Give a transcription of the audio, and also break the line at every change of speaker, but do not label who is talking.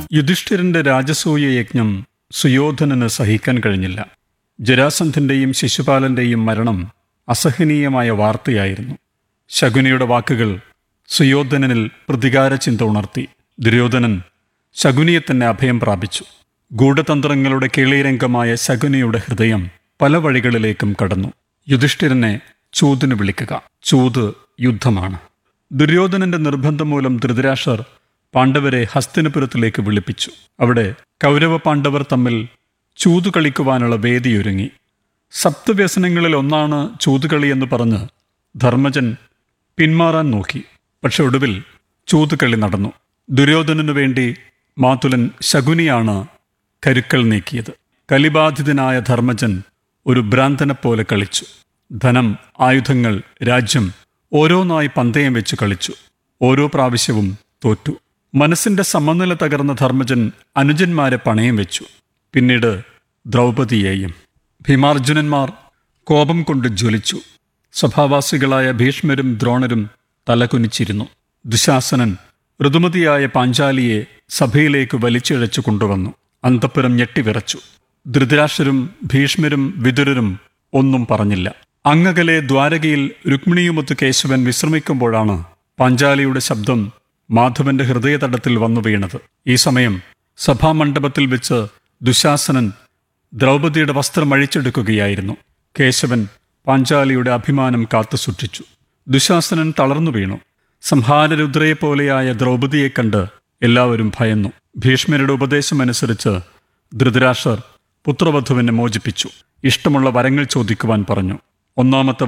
യുധിഷ്ഠിരന്റെ രാജസൂയ യജ്ഞം സുയോധനന് സഹിക്കാൻ കഴിഞ്ഞില്ല ജരാസന്ധന്റെയും ശിശുപാലന്റെയും മരണം അസഹനീയമായ വാർത്തയായിരുന്നു ശകുനിയുടെ വാക്കുകൾ സുയോധനനിൽ പ്രതികാര ചിന്ത ഉണർത്തി ദുര്യോധനൻ ശകുനിയെ തന്നെ അഭയം പ്രാപിച്ചു ഗൂഢതന്ത്രങ്ങളുടെ കേളീരംഗമായ ശകുനിയുടെ ഹൃദയം പല വഴികളിലേക്കും കടന്നു യുധിഷ്ഠിരനെ ചൂതിന് വിളിക്കുക ചൂത് യുദ്ധമാണ് ദുര്യോധനന്റെ നിർബന്ധം മൂലം ധൃതരാഷ്ട്രർ പാണ്ഡവരെ ഹസ്തിനപുരത്തിലേക്ക് വിളിപ്പിച്ചു അവിടെ കൗരവ പാണ്ഡവർ തമ്മിൽ ചൂതു കളിക്കുവാനുള്ള വേദിയൊരുങ്ങി സപ്തവ്യസനങ്ങളിൽ ഒന്നാണ് ചൂതുകളി എന്ന് പറഞ്ഞ് ധർമ്മജൻ പിന്മാറാൻ നോക്കി പക്ഷെ ഒടുവിൽ ചൂതുകളി നടന്നു ദുര്യോധനു വേണ്ടി മാതുലൻ ശകുനിയാണ് കരുക്കൾ നീക്കിയത് കലിബാധിതനായ ധർമ്മജൻ ഒരു ഭ്രാന്തനെപ്പോലെ കളിച്ചു ധനം ആയുധങ്ങൾ രാജ്യം ഓരോന്നായി പന്തയം വെച്ച് കളിച്ചു ഓരോ പ്രാവശ്യവും തോറ്റു മനസ്സിന്റെ സമനില തകർന്ന ധർമ്മജൻ അനുജന്മാരെ പണയം വെച്ചു പിന്നീട് ദ്രൗപദിയെയും ഭീമാർജുനന്മാർ കോപം കൊണ്ട് ജ്വലിച്ചു സ്വഭാവാസികളായ ഭീഷ്മരും ദ്രോണരും തലകുനിച്ചിരുന്നു ദുശാസനൻ ഋതുമതിയായ പാഞ്ചാലിയെ സഭയിലേക്ക് വലിച്ചിഴച്ചു കൊണ്ടുവന്നു അന്തപ്പുരം ഞെട്ടിവിറച്ചു ധൃതരാഷ്ട്രരും ഭീഷ്മരും വിതുരരും ഒന്നും പറഞ്ഞില്ല അങ്ങകലെ ദ്വാരകയിൽ രുക്മിണിയുമൊത്ത് കേശവൻ വിശ്രമിക്കുമ്പോഴാണ് പാഞ്ചാലിയുടെ ശബ്ദം മാധവന്റെ ഹൃദയതടത്തിൽ വന്നു വീണത് ഈ സമയം സഭാമണ്ഡപത്തിൽ വെച്ച് ദുശാസനൻ ദ്രൗപദിയുടെ വസ്ത്രം അഴിച്ചെടുക്കുകയായിരുന്നു കേശവൻ പാഞ്ചാലിയുടെ അഭിമാനം കാത്തു സൂക്ഷിച്ചു ദുശാസനൻ തളർന്നു വീണു സംഹാരരുദ്രയെപ്പോലെയായ ദ്രൗപദിയെ കണ്ട് എല്ലാവരും ഭയന്നു ഭീഷ്മരുടെ ഉപദേശമനുസരിച്ച് ധൃതരാഷ്ട്രർ പുത്രവധുവിനെ മോചിപ്പിച്ചു ഇഷ്ടമുള്ള വരങ്ങൾ ചോദിക്കുവാൻ പറഞ്ഞു ഒന്നാമത്തെ